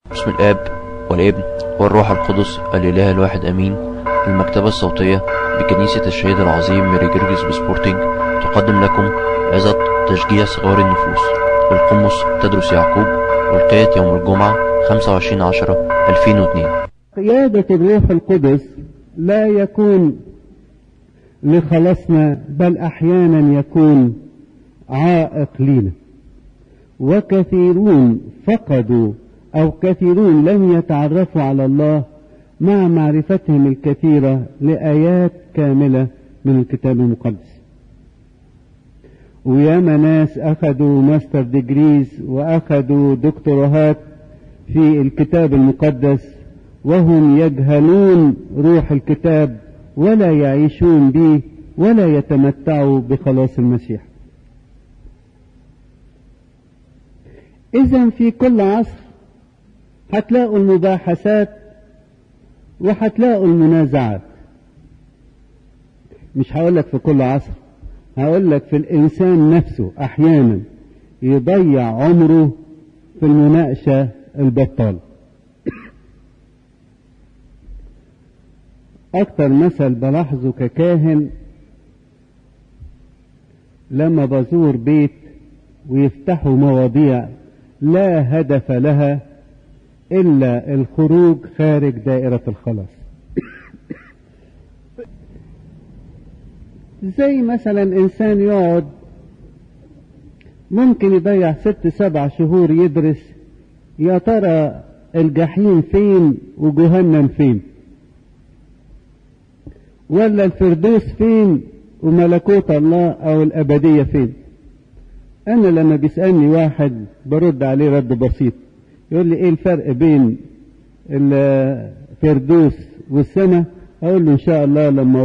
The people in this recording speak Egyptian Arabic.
بسم الآب والابن والروح القدس الإله الواحد أمين المكتبة الصوتية بكنيسة الشهيد العظيم ميري جرجس بسبورتنج تقدم لكم عظة تشجيع صغار النفوس للقمص تدرس يعقوب والقيت يوم الجمعة 25 10 2002 قيادة الروح القدس لا يكون لخلاصنا بل أحيانا يكون عائق لنا وكثيرون فقدوا أو كثيرون لم يتعرفوا على الله مع معرفتهم الكثيرة لآيات كاملة من الكتاب المقدس وياما ناس أخذوا ماستر ديجريز وأخذوا دكتوراهات في الكتاب المقدس وهم يجهلون روح الكتاب ولا يعيشون به ولا يتمتعوا بخلاص المسيح إذا في كل عصر هتلاقوا المباحثات وهتلاقوا المنازعات مش هقول لك في كل عصر هقول لك في الإنسان نفسه أحيانا يضيع عمره في المناقشة البطالة أكتر مثل بلاحظه ككاهن لما بزور بيت ويفتحوا مواضيع لا هدف لها إلا الخروج خارج دائرة الخلاص زي مثلا إنسان يقعد ممكن يضيع ست سبع شهور يدرس يا ترى الجحيم فين وجهنم فين ولا الفردوس فين وملكوت الله او الابدية فين انا لما بيسألني واحد برد عليه رد بسيط يقول لي ايه الفرق بين الفردوس والسماء اقول له ان شاء الله لما